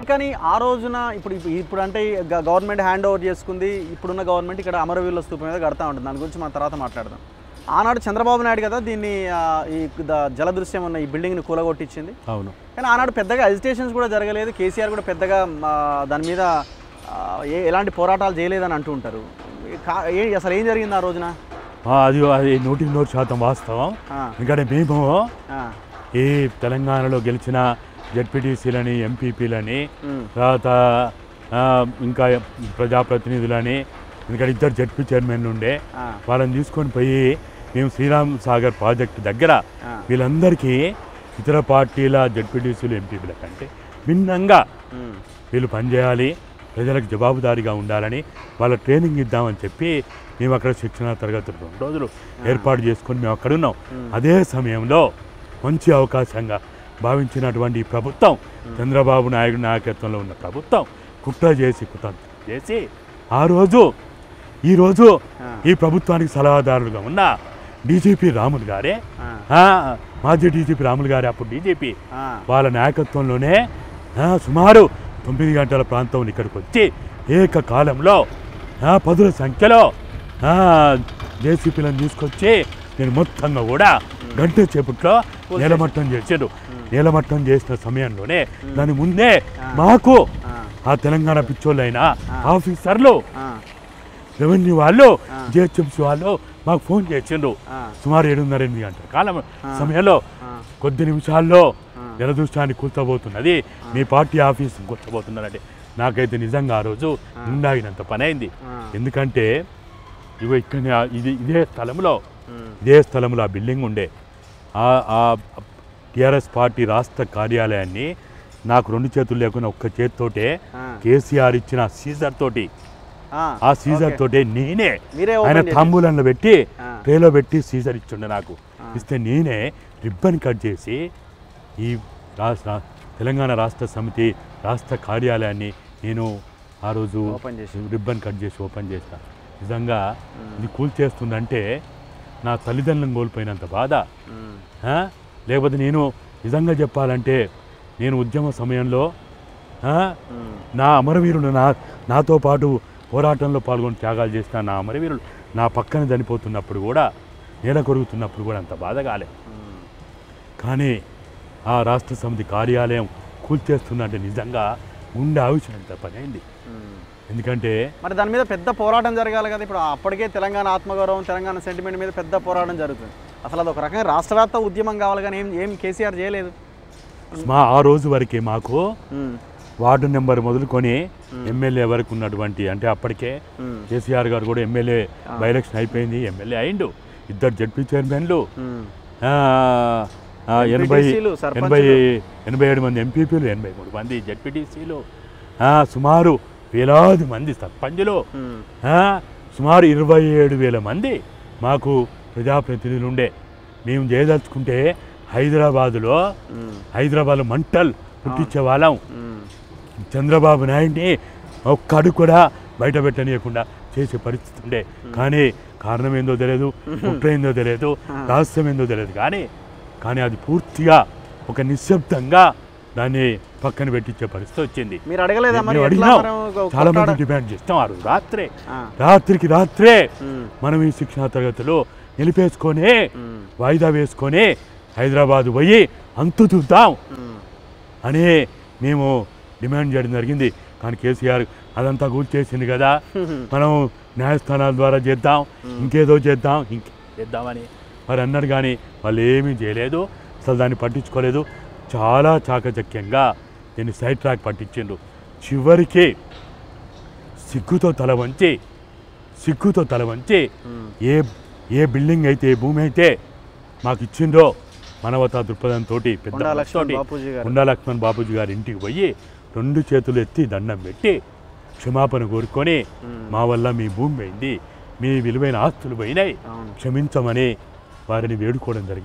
అందుకని ఆ రోజున ఇప్పుడు ఇప్పుడు- ఇప్పుడు అంటే గ- గవర్నమెంట్ హ్యాండ్ ఓవర్ చేసుకుంది ఇప్పుడున్న గవర్నమెంట్ ఇక్కడ అమరవీరుల స్థూపం మీద కడతా ఉంటుంది దాని గురించి మనం తర్వాత మాట్లాడదాం ఆనాడు చంద్రబాబు నాయుడు కదా దీన్ని ఆ, ఈ ద- జలదృశ్యం ఉన్న ఈ బిల్డింగ్ని కూలగొట్టించింది అవును కానీ ఆనాడు పెద్దగా అజిటేషన్స్ కూడా జరగలేదు కేసీఆర్ కూడా పెద్దగా ఆ, దాని మీద ఆ, ఏ ఎలాంటి పోరాటాలు చేయలేదని అంటూ ఉంటారు కా- ఏ అసలు ఏం జరిగింది ఆ రోజున ఆ, అది అది నూటికి నూరు శాతం వాస్తవం ఆ, ఎందుకంటే మేము ఆ, ఈ తెలంగాణలో గెలిచిన జడ్పీటీసీలని ఎంపీపీలని ఉమ్, తర్వాత ఆ, ఇంకా ప్రజాప్రతినిధులని ఎందుకంటే ఇద్దరు జడ్పీ చైర్మన్లు ఉండే ఆ, వాళ్ళని తీసుకొని పోయి మేము శ్రీరామ్ సాగర్ ప్రాజెక్టు దగ్గర ఆ, వీళ్ళందరికీ ఇతర పార్టీల జడ్పీటీసీలు ఎంపీపీల కంటే భిన్నంగా ఉమ్, వీళ్ళు పనిచేయాలి ప్రజలకు జవాబుదారీగా ఉండాలని వాళ్ళ ట్రైనింగ్ ఇద్దామని చెప్పి మేము అక్కడ శిక్షణ తరగతులు రెండు రోజులు ఏర్పాటు చేసుకొని మేము అక్కడ ఉన్నాం అదే సమయంలో మంచి అవకాశంగా భావించినటువంటి ఈ ప్రభుత్వం చంద్రబాబు నాయుడు నాయకత్వంలో ఉన్న ప్రభుత్వం కుట్ర చేసి కుతంత్రం చేసి ఆ రోజు ఈరోజు ఆ. ఈ ప్రభుత్వానికి సలహాదారులుగా ఉన్న డీజీపీ రాములు గారే ఆ, ఆ, మాజీ డీజీపీ రాములు గారే అప్పుడు డీజీపీ ఆ, వాళ్ళ నాయకత్వంలోనే ఆ, సుమారు తొమ్మిది గంటల ప్రాంతం ఇక్కడికి వచ్చి ఏకకాలంలో ఆ, పదుల సంఖ్యలో జేసీపీలను తీసుకొచ్చి నేను మొత్తంగా కూడా గంట చేపట్లో నేలమట్టం చేశాడు నేలమట్టం చేసిన సమయంలోనే దాని ముందే మాకు ఆ, ఆ తెలంగాణ పిచ్చోళ్ళైన ఆఫీసర్లు ఆ, రెవెన్యూ వాళ్ళు జిహెచ్ఎంసీ వాళ్ళు మాకు ఫోన్ చేసిండ్రు ఆ, సుమారు ఏడున్నర ఎనిమిది గంటల కాలం సమయంలో ఆ, కొద్ది నిమిషాల్లో ఆ. జలదృష్టాన్ని కూర్చోబోతున్నది మీ పార్టీ ఆఫీస్ కూర్చోబోతున్నారంటే నాకైతే నిజంగా ఆ రోజు ఉండాగినంత పని అయింది ఆ. ఎందుకంటే ఇవి ఇక్కడ ఇది ఇదే స్థలంలో ఉమ్, ఇదే స్థలంలో ఆ బిల్డింగ్ ఉండే ఆ ఆ టిఆర్ఎస్ పార్టీ రాష్ట్ర కార్యాలయాన్ని నాకు రెండు చేతులు లేకుండా ఒక్క చేతితోటే ఆ, కేసీఆర్ ఇచ్చిన సీజర్ తోటి ఆ, ఆ సీజర్ ఓకే. తోటే నేనే మీరే ఆయన ఓపెన్ చేసి- తాంబూలంలో పెట్టి ఆ. ట్రేలో పెట్టి సీజర్ ఇచ్చిండే నాకు ఇస్తే నేనే రిబ్బన్ కట్ చేసి ఈ రాష్ట్ర తెలంగాణ రాష్ట్ర సమితి రాష్ట్ర కార్యాలయాన్ని నేను ఆ రోజు ఓపెన్ చేసి. రిబ్బన్ కట్ చేసి ఓపెన్ చేసిన నిజంగా ఇది కూల్చేస్తుందంటే నా తల్లిదండ్రులను కోల్పోయినంత బాధ ఉమ్, ఆ? లేకపోతే నేను నిజంగా చెప్పాలంటే నేను ఉద్యమ సమయంలో ఆ? ఉమ్, నా అమరవీరులు నా నాతో పాటు పోరాటంలో పాల్గొని త్యాగాలు చేసిన నా అమరవీరులు నా పక్కన చనిపోతున్నప్పుడు కూడా నేల కొరుగుతున్నప్పుడు కూడా అంత బాధ కాలే ఉమ్, కానీ ఆ రాష్ట్ర సమితి కార్యాలయం కూల్చేస్తుందంటే నిజంగా గుండె ఆవిషంత పని అయింది ఉమ్. ఎందుకంటే మరి దాని మీద పెద్ద పోరాటం జరగాలి కదా ఇప్పుడు అప్పటికే తెలంగాణ ఆత్మగౌరవం తెలంగాణ సెంటిమెంట్ మీద పెద్ద పోరాటం జరుగుతుంది అసలు అది ఒక రకంగా రాష్ట్ర వ్యాప్త ఉద్యమం కావాలి కానీ ఏం ఏం కేసీఆర్ చేయలేదు మా ఆ రోజు వరకే మాకు ఉమ్, వార్డు నెంబర్ మొదలుకొని ఎమ్మెల్యే వరకు ఉన్నటువంటి అంటే అప్పటికే ఉమ్, కేసీఆర్ గారు కూడా ఎమ్మెల్యే బై ఎలక్షన్ అయిపోయింది ఎమ్మెల్యే అయిండు ఇద్దరు జడ్పీ చైర్మన్లు ఉమ్, ఆ, ఆ, ఎనభై ఎంపీటీసీలు, సర్పంచులు. ఎనభై ఎనభై ఏడు మంది ఎంపీపీలు ఎనభై మూడు మంది జడ్పీటీసీలు సుమారు వేలాది మంది సర్పంచులు ఉమ్, ఆ, సుమారు ఇరవై ఏడు వేల మంది మాకు ప్రజాప్రతినిధులు ఉండే మేము చేయదలుచుకుంటే హైదరాబాదులో ఉమ్, హైదరాబాద్లో మంటలు పుట్టించే వాళ్ళం ఉమ్, చంద్రబాబు నాయుడిని ఒక్కడు కూడా బయట పెట్టనీయకుండా చేసే పరిస్థితి ఉండే కానీ కారణం ఏందో తెలియదు కుట్ర ఏందో తెలియదు రహస్యం ఏందో తెలియదు కానీ కానీ అది పూర్తిగా ఒక నిశ్శబ్దంగా దాన్ని పక్కన పెట్టించే పరిస్థితి వచ్చింది మీరు అడగలేదా మరి మేము ఎట్లా అడిగినాం మనం ఒక చాలా కొట్లాడ- మంది డిమాండ్ చేస్తాం ఆ రోజు రాత్రే ఆ, రాత్రికి రాత్రే ఉమ్, మనం ఈ శిక్షణా తరగతులు నిలిపేసుకొని ఉమ్, వాయిదా వేసుకొని హైదరాబాద్ పోయి అంతు చూద్దాం ఉమ్, అని మేము డిమాండ్ చేయడం జరిగింది కానీ కేసీఆర్ అదంతా కూల్చేసింది కదా మనం న్యాయస్థానాల ద్వారా చేద్దాం ఇంకేదో చేద్దాం ఇంకే చేద్దామని మరి అన్నారు కానీ వాళ్ళు ఏమీ చేయలేదు అసలు దాన్ని పట్టించుకోలేదు చాలా చాకచక్యంగా దీన్ని సైడ్ ట్రాక్ పట్టించిండు చివరికి సిగ్గుతో తల వంచి సిగ్గుతో తల వంచి ఉమ్, ఏ ఏ బిల్డింగ్ అయితే ఏ భూమి అయితే మాకు ఇచ్చిందో మానవతా దృక్పథంతో పెద్ద కొండా లక్ష్మణ్ మనసుతోటి బాపూజీ గారు. కొండా లక్ష్మణ్ బాపూజీ గారి ఇంటికి పోయి రెండు చేతులు ఎత్తి దండం పెట్టి క్షమాపణ కోరుకొని మా వల్ల మీ భూమి పోయింది మీ విలువైన ఆస్తులు పోయినాయి అవును క్షమించమని వారిని వేడుకోవడం జరిగింది